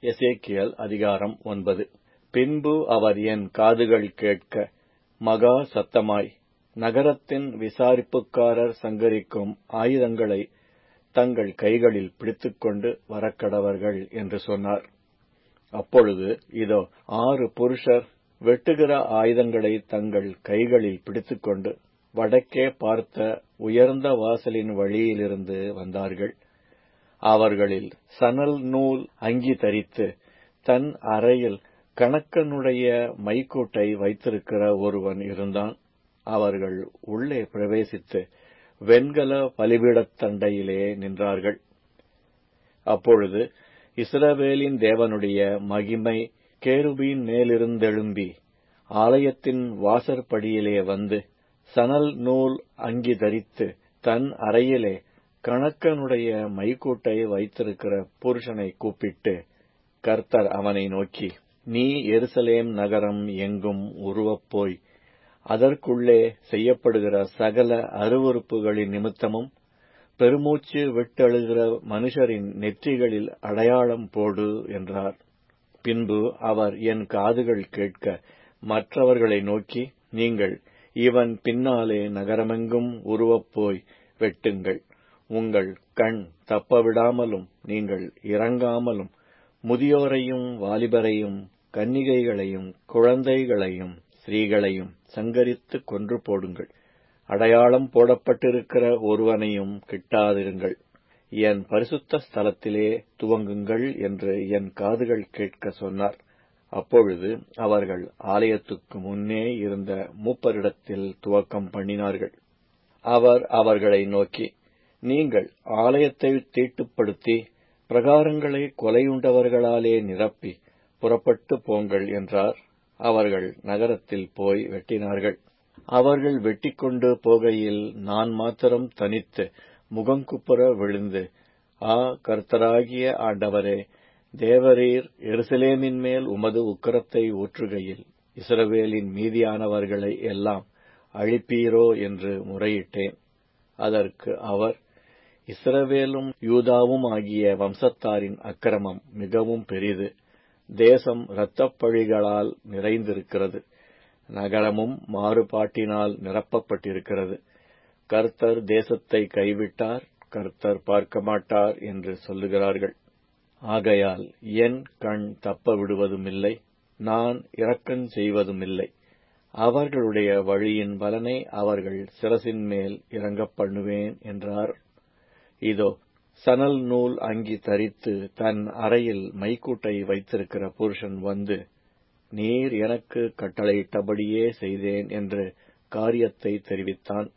எசேக்கியல் அதிகாரம் ஒன்பது பின்பு அவர் என் காதுகள் கேட்க மகா சத்தமாய் நகரத்தின் விசாரிப்புக்காரர் சங்கரிக்கும் ஆயுதங்களை தங்கள் கைகளில் பிடித்துக்கொண்டு வரக்கடவர்கள் என்று சொன்னார் அப்பொழுது இதோ ஆறு புருஷர் வெட்டுகிற ஆயுதங்களை தங்கள் கைகளில் பிடித்துக்கொண்டு வடக்கே பார்த்த உயர்ந்த வாசலின் வழியிலிருந்து வந்தார்கள் அவர்களில் சணல் நூல் அங்கி தரித்து தன் அறையில் கணக்கனுடைய மைக்கூட்டை வைத்திருக்கிற ஒருவன் இருந்தான் அவர்கள் உள்ளே பிரவேசித்து வெண்கல பலிபீடத்தண்டையிலே நின்றார்கள் அப்பொழுது இஸ்ரவேலின் தேவனுடைய மகிமை கேருபீன் மேலிருந்தெழும்பி ஆலயத்தின் வாசற்படியிலே வந்து சணல் நூல் அங்கி தரித்து தன் அறையிலே கணக்கனுடைய மைக்கூட்டை வைத்திருக்கிற புருஷனை கூப்பிட்டு கர்த்தர் அவனை நோக்கி நீ எருசலேம் நகரம் எங்கும் உருவப் போய் அதற்குள்ளே செய்யப்படுகிற சகல அருவறுப்புகளின் நிமித்தமும் பெருமூச்சு விட்டெழுகிற மனுஷரின் நெற்றிகளில் அடையாளம் போடு என்றார் பின்பு அவர் என் காதுகள் கேட்க மற்றவர்களை நோக்கி நீங்கள் இவன் பின்னாலே நகரமெங்கும் உருவப் போய் வெட்டுங்கள் உங்கள் கண் தப்பவிடாமலும் நீங்கள் இறங்காமலும் முதியோரையும் வாலிபரையும் கன்னிகைகளையும் குழந்தைகளையும் ஸ்திரீகளையும் சங்கரித்து கொன்று போடுங்கள் அடையாளம் போடப்பட்டிருக்கிற ஒருவனையும் கிட்டாதிருங்கள் என் பரிசுத்த ஸ்தலத்திலே துவங்குங்கள் என்று என் காதுகள் கேட்க சொன்னார் அப்பொழுது அவர்கள் ஆலயத்துக்கு முன்னே இருந்த மூப்பரிடத்தில் துவக்கம் பண்ணினார்கள் அவர் அவர்களை நோக்கி நீங்கள் ஆலயத்தை தீட்டுப்படுத்தி பிரகாரங்களை கொலையுண்டவர்களாலே நிரப்பி புறப்பட்டு போங்கள் என்றார் அவர்கள் நகரத்தில் போய் வெட்டினார்கள் அவர்கள் வெட்டிக்கொண்டு போகையில் நான் மாத்திரம் தனித்து முகங்குப்புற விழுந்து ஆ கர்த்தராகிய ஆண்டவரே தேவரீர் எருசலேமின் மேல் உமது உக்கரத்தை ஊற்றுகையில் இஸ்ரவேலின் மீதியானவர்களை எல்லாம் அழிப்பீரோ என்று முறையிட்டேன் அதற்கு அவர் இஸ்ரவேலும் யூதாவும் ஆகிய வம்சத்தாரின் அக்கிரமம் மிகவும் பெரிது தேசம் இரத்தப் பழிகளால் நிறைந்திருக்கிறது நகரமும் மாறுபாட்டினால் நிரப்பப்பட்டிருக்கிறது கர்த்தர் தேசத்தை கைவிட்டார் கர்த்தர் பார்க்க மாட்டார் என்று சொல்லுகிறார்கள் ஆகையால் என் கண் தப்ப விடுவதுமில்லை நான் இரக்கஞ் செய்வதுமில்லை அவர்களுடைய வழியின் பலனை அவர்கள் சிரசின் மேல் இறங்கப் பண்ணுவேன் என்றார் இதோ சணல் நூல் அங்கி தரித்து தன் அறையில் மைக்கூட்டை வைத்திருக்கிற புருஷன் வந்து நீர் எனக்கு கட்டளையிட்டபடியே செய்தேன் என்று காரியத்தை தெரிவித்தான்